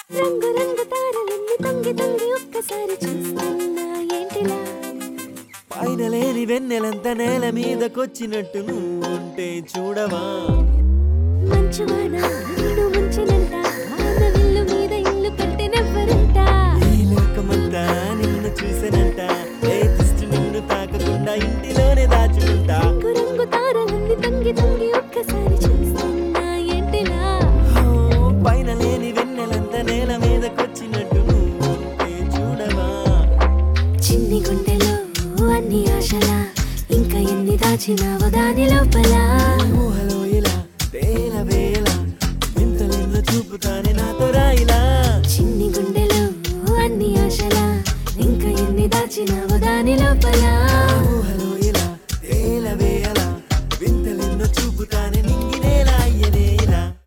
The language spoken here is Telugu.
రంగు రంగు తారలన్నీ తొంగి తొంగి ఒక్కసారి చూస్తున్నా ఏంటిలా పైన లేని వెన్నెలంత నేల మీదకొచ్చినట్టు నువ్వు ఉంటే చూడవా మంచువాన నిన్ను ముంచినంత